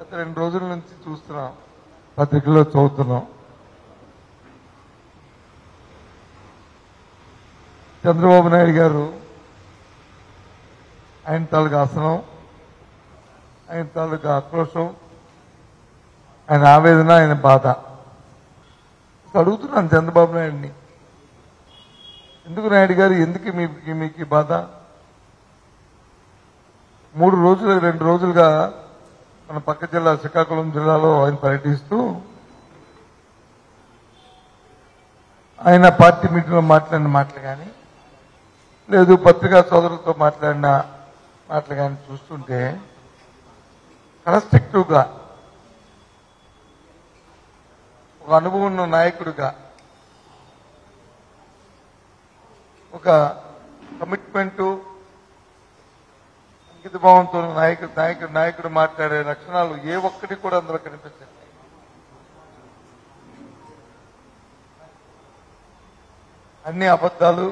గత రెండు రోజుల నుంచి చూస్తున్నాం పత్రికల్లో చదువుతున్నాం చంద్రబాబు నాయుడు గారు ఆయన తాలూకా అసనం ఆయన తాలూకా ఆక్రోశం ఆయన ఆవేదన ఆయన బాధ అడుగుతున్నాను చంద్రబాబు నాయుడిని ఎందుకు నాయుడు గారు ఎందుకు మీకు మీకు ఈ బాధ మూడు రోజులు రెండు రోజులుగా మన పక్క జిల్లా శ్రీకాకుళం జిల్లాలో ఆయన పర్యటిస్తూ ఆయన పార్టీ మీటింగ్లో మాట్లాడిన మాటలు కానీ లేదు పత్రికా సోదరులతో మాట్లాడిన మాటలు కానీ చూస్తుంటే కన్స్ట్రక్టివ్గా ఒక అనుభవం ఉన్న నాయకుడిగా ఒక కమిట్మెంటు అంకిత భావంతో నాయకుడు నాయకుడు నాయకుడు మాట్లాడే లక్షణాలు ఏ ఒక్కటి కూడా అందులో కనిపించండి అన్ని అబద్ధాలు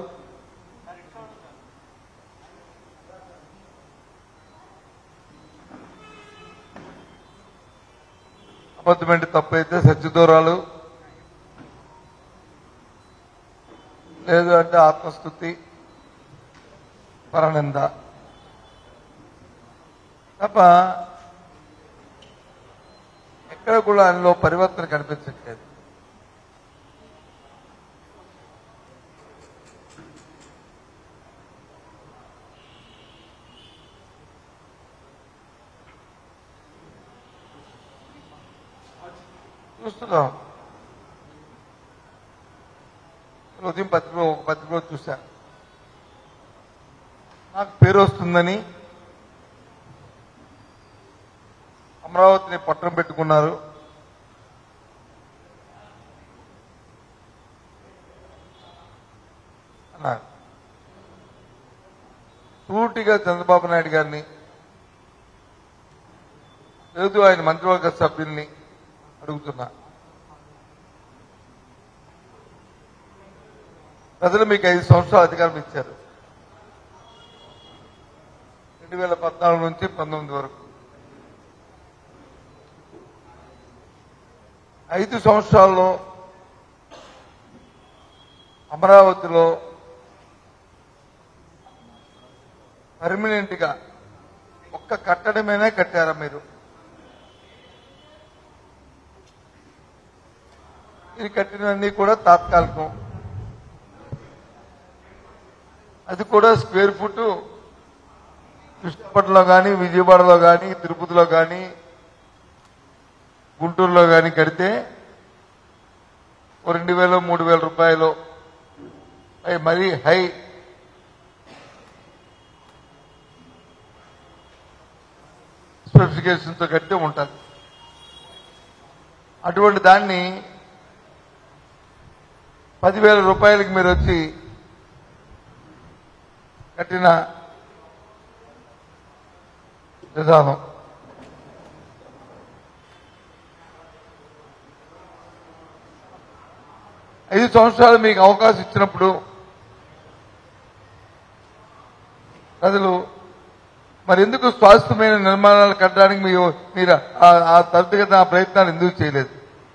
అబద్ధమంటే తప్పైతే సత్యదూరాలు లేదు అంటే ఆత్మస్థుతి పరనింద తప్ప ఎక్కడ కూడా ఆయనలో పరివర్తన కనిపించట్లేదు చూస్తున్నాం ఉదయం పత్రిక ఒక పత్రికలో చూశా నాకు పేరు వస్తుందని అమరావతిని పట్టణం పెట్టుకున్నారు అన్నారు సూటిగా చంద్రబాబు నాయుడు గారిని లేదు ఆయన మంత్రివర్గ సభ్యుల్ని అడుగుతున్నా ప్రజలు మీకు ఐదు సంవత్సరాలు అధికారం ఇచ్చారు రెండు వేల పద్నాలుగు నుంచి పంతొమ్మిది వరకు ఐదు సంవత్సరాల్లో అమరావతిలో పర్మనెంట్ గా ఒక్క కట్టడమేనే కట్టారా మీరు ఇది కట్టినవన్నీ కూడా తాత్కాలికం అది కూడా స్క్వేర్ ఫుట్ కృష్ణపట్నంలో కానీ విజయవాడలో కానీ తిరుపతిలో కానీ గుంటూరులో కానీ కడితే ఓ రెండు వేలు మూడు వేల రూపాయలు అవి మరీ హై స్పెసిఫికేషన్తో కట్టే ఉంటుంది అటువంటి దాన్ని పదివేల రూపాయలకి మీరు వచ్చి కట్టిన విధానం ఐదు సంవత్సరాలు మీకు అవకాశం ఇచ్చినప్పుడు ప్రజలు మరి ఎందుకు స్వాస్థ్యమైన నిర్మాణాలు కట్టడానికి మీరు మీరు ఆ- ఆ తరగతిగత ఆ ప్రయత్నాలు ఎందుకు చేయలేదు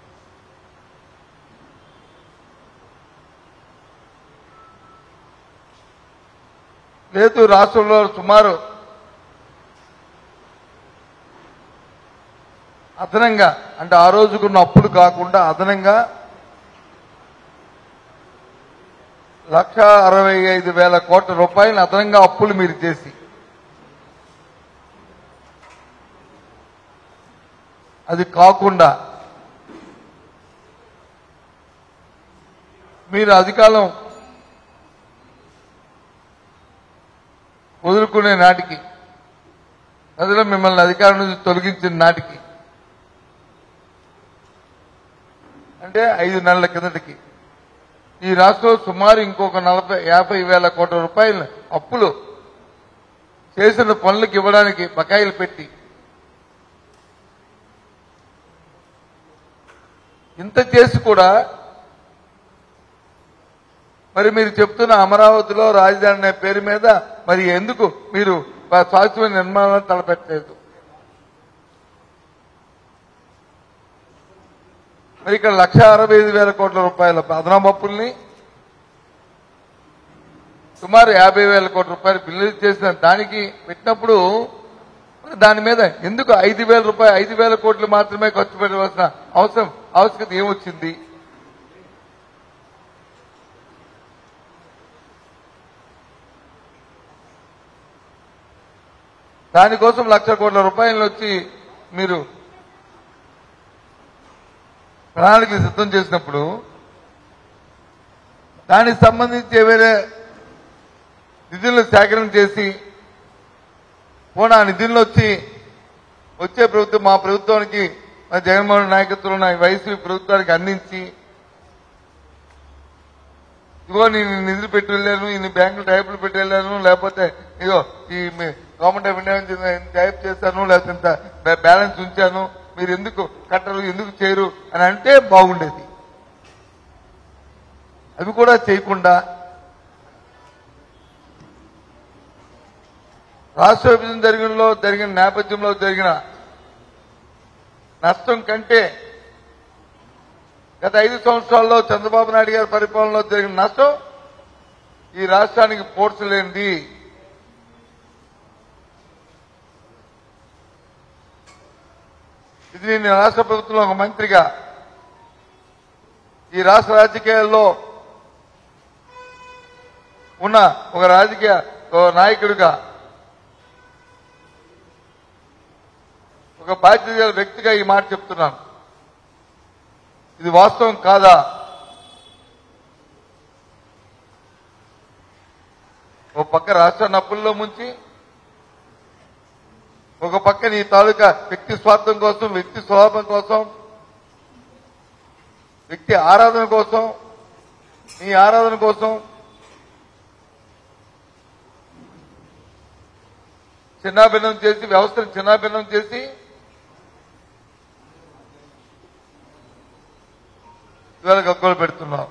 లేదు రాష్ట్రంలో సుమారు అదనంగా అంటే ఆ రోజుకున్న అప్పులు కాకుండా అదనంగా లక్ష అరవై ఐదు వేల కోట్ల రూపాయలు అదనంగా అప్పులు మీరు చేసి అది కాకుండా మీరు అధికారం వదులుకునే నాటికి ప్రజలు మిమ్మల్ని అధికారం నుంచి తొలగించిన నాటికి అంటే ఐదు నెలల కిందటికి ఈ రాష్ట్రం సుమారు ఇంకొక నలభై యాభై వేల కోట్ల రూపాయలు అప్పులు చేసిన పనులకు ఇవ్వడానికి బకాయిలు పెట్టి ఇంత చేసి కూడా మరి మీరు చెప్తున్న అమరావతిలో రాజధాని అనే పేరు మీద మరి ఎందుకు మీరు శాశ్వతమైన నిర్మాణాలు తలపెట్టలేదు మరి ఇక్కడ లక్ష అరవై ఐదు వేల కోట్ల రూపాయల అదనపు అప్పుల్ని సుమారు యాభై వేల కోట్ల రూపాయలు బిల్లులు చేసిన దానికి పెట్టినప్పుడు మరి దాని మీద ఎందుకు ఐదు వేల రూపాయలు ఐదు వేల కోట్లు మాత్రమే ఖర్చు పెట్టవలసిన అవసరం ఆవశ్యకత ఏమొచ్చింది దానికోసం లక్ష కోట్ల రూపాయలు వచ్చి మీరు ప్రణాళికలు సిద్ధం చేసినప్పుడు దానికి సంబంధించి ఏవైనా నిధులను సేకరణ చేసి పోనా ఆ నిధులను వచ్చి వచ్చే ప్రభుత్వం మా ప్రభుత్వానికి మా జగన్మోహన్ నాయకత్వంలో ఉన్న వైసీపీ ప్రభుత్వానికి అందించి ఇదిగో నేను ఇన్ని నిధులు పెట్టి వెళ్ళాను ఇన్ని బ్యాంకులు టైపులు పెట్టి వెళ్ళాను లేకపోతే ఇదిగో ఈ గవర్నమెంట్ ఆఫ్ ఇండియా నుంచి నేను టైప్ చేశాను లేకపోతే ఇంత బ్యా- బ్యాలెన్స్ ఉంచాను మీరు ఎందుకు కట్టరు ఎందుకు చేయరు అని అంటే బాగుండేది అవి కూడా చేయకుండా రాష్ట్ర విభజన జరిగినలో జరిగిన నేపథ్యంలో జరిగిన నష్టం కంటే గత ఐదు సంవత్సరాల్లో చంద్రబాబు నాయుడు గారి పరిపాలనలో జరిగిన నష్టం ఈ రాష్ట్రానికి పోడ్చలేనిది ఇది నేను రాష్ట్ర ప్రభుత్వంలో ఒక మంత్రిగా ఈ రాష్ట్ర రాజకీయాల్లో ఉన్న ఒక రాజకీయ ఒక నాయకుడిగా ఒక బాధ్యత గల వ్యక్తిగా ఈ మాట చెప్తున్నాను ఇది వాస్తవం కాదా ఒక పక్క రాష్ట్రాన్ని అప్పుల్లో ముంచి ఒక పక్క నీ తాలూకా వ్యక్తి స్వార్థం కోసం వ్యక్తి స్వభావం కోసం వ్యక్తి ఆరాధన కోసం నీ ఆరాధన కోసం చిన్నాభిన్నం చేసి వ్యవస్థను చిన్నాభిన్నం చేసి ఇవాళ గగ్గోలు పెడుతున్నాం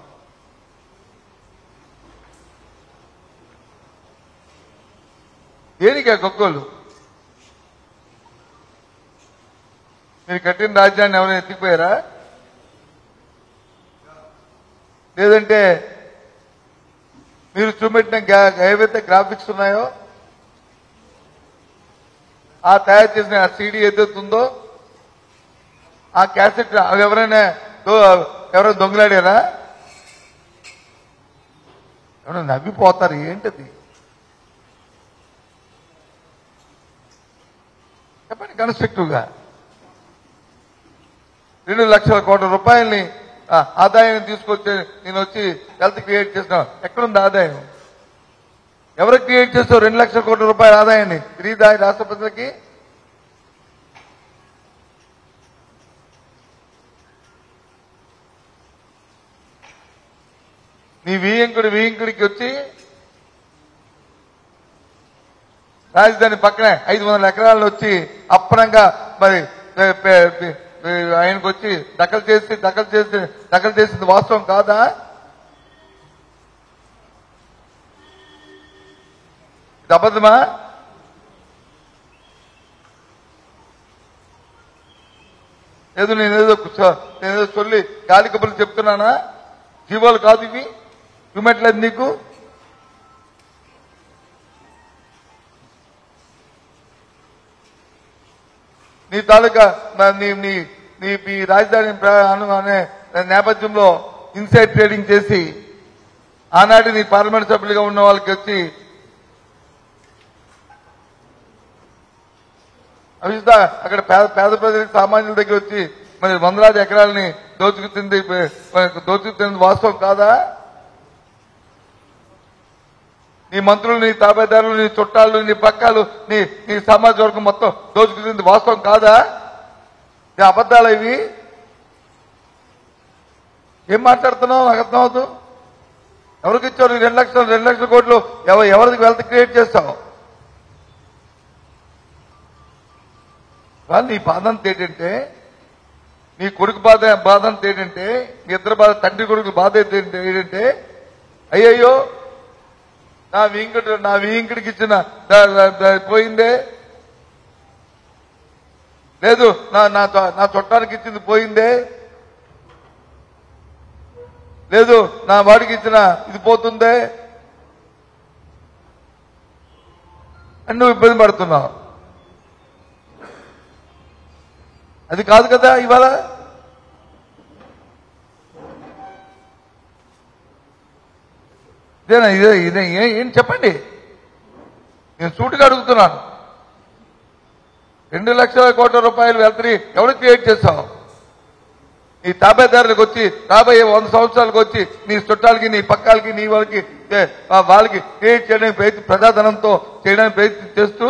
దేనికి ఆ గగ్గోలు మీరు కట్టిన రాజ్యాన్ని ఎవరైనా ఎత్తిపోయారా లేదంటే మీరు చూపెట్టిన గా- ఏవైతే గ్రాఫిక్స్ ఉన్నాయో ఆ తయారు చేసిన ఆ సీడీ ఏదైతే ఉందో ఆ క్యాసెట్ అవి ఎవరైనా దో- ఎవరైనా దొంగలాడారా ఎవరైనా నవ్విపోతారు ఏంటది చెప్పండి కన్స్ట్రక్టివ్ గా రెండు లక్షల కోట్ల రూపాయల్ని ఆ, ఆదాయం తీసుకొచ్చి నేను వచ్చి హెల్త్ క్రియేట్ చేసిన ఎక్కడుంది ఆదాయం ఎవరు క్రియేట్ చేస్తావు రెండు లక్షల కోట్ల రూపాయల ఆదాయాన్ని తిరిగి రాష్ట్ర ప్రజలకి నీ వియంకుడి వియంకుడికి వచ్చి రాజధాని పక్కనే ఐదు వందల ఎకరాలను వచ్చి అప్పనంగా మరి పె- పె- పె- పె- ఆయనకు వచ్చి దఖలు చేసి దఖలు చేసి దఖలు చేసింది వాస్తవం కాదా ఇది అబద్ధమా ఏదో నేనేదో కూర్చో- నేనేదో చొల్లి గాలి కబుర్లు చెప్తున్నానా జీవాలు కాదు ఇవి చూమెట్లేదు నీకు నీ తాలూకా మ- నీ నీ నీ మీ రాజధాని ప్ర- అను- అనే నేపథ్యంలో ఇన్సైడ్ ట్రేడింగ్ చేసి ఆనాటి నీ పార్లమెంట్ సభ్యులుగా ఉన్న వాళ్ళకి వచ్చి అవిత అక్కడ పేద పేద ప్రజలకు సామాన్యుల దగ్గర వచ్చి మరి వందలాది ఎకరాలని దోచుకుతుంది దోచుకుతుంది వాస్తవం కాదా నీ మంత్రులు నీ తాబేదారులు నీ చుట్టాలు నీ పక్కాలు నీ నీ సమాజ వర్గం మొత్తం దోచుకుతుంది వాస్తవం కాదా ఇది అబద్ధాలు ఇవి ఏం మాట్లాడుతున్నావు నాకు అర్థం అవుతూ ఎవరికి ఇచ్చారు ఈ రెండు లక్షలు రెండు లక్షల కోట్లు ఎవ ఎవరికి వెల్త్ క్రియేట్ చేస్తావు వాళ్ళు నీ బాధ అంతా ఏంటంటే నీ కొడుకు బాధ బాధ అంతా ఏంటంటే మీ ఇద్దరు బాధ తండ్రి కొడుకు బాధ ఏంటంటే ఏంటంటే అయ్యయ్యో నా వీంకుడు నా వీంకుడికి ఇచ్చిన ద- ద- ద- పోయిందే లేదు నా నా చొ- నా చుట్టానికి ఇచ్చింది పోయిందే లేదు నా వాడికి ఇచ్చిన ఇది పోతుందే అని నువ్వు ఇబ్బంది పడుతున్నావు అది కాదు కదా ఇవాళ ఇదేనా ఇదే ఇదే ఏ- ఏం చెప్పండి నేను సూటిగా అడుగుతున్నాను రెండు లక్షల కోట్ల రూపాయలు వెళ్తని ఎవరు క్రియేట్ చేస్తావు నీ తాబేదారులకు వచ్చి రాబోయే వంద సంవత్సరాలకు వచ్చి నీ చుట్టాలకి నీ పక్కాలకి నీ వాళ్ళకి ఏ, ఆ వాళ్ళకి క్రియేట్ చేయడానికి ప్రయత్నం ప్రజాధనంతో చేయడానికి ప్రయత్నం చేస్తూ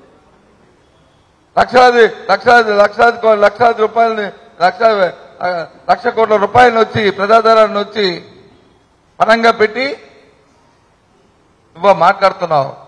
లక్షలాది లక్షలాది లక్షలాది కో- లక్షలాది రూపాయలని లక్ష ఆ, లక్ష కోట్ల రూపాయలను వచ్చి ప్రజాధనాన్ని వచ్చి పణంగా పెట్టి నువ్వు మాట్లాడుతున్నావు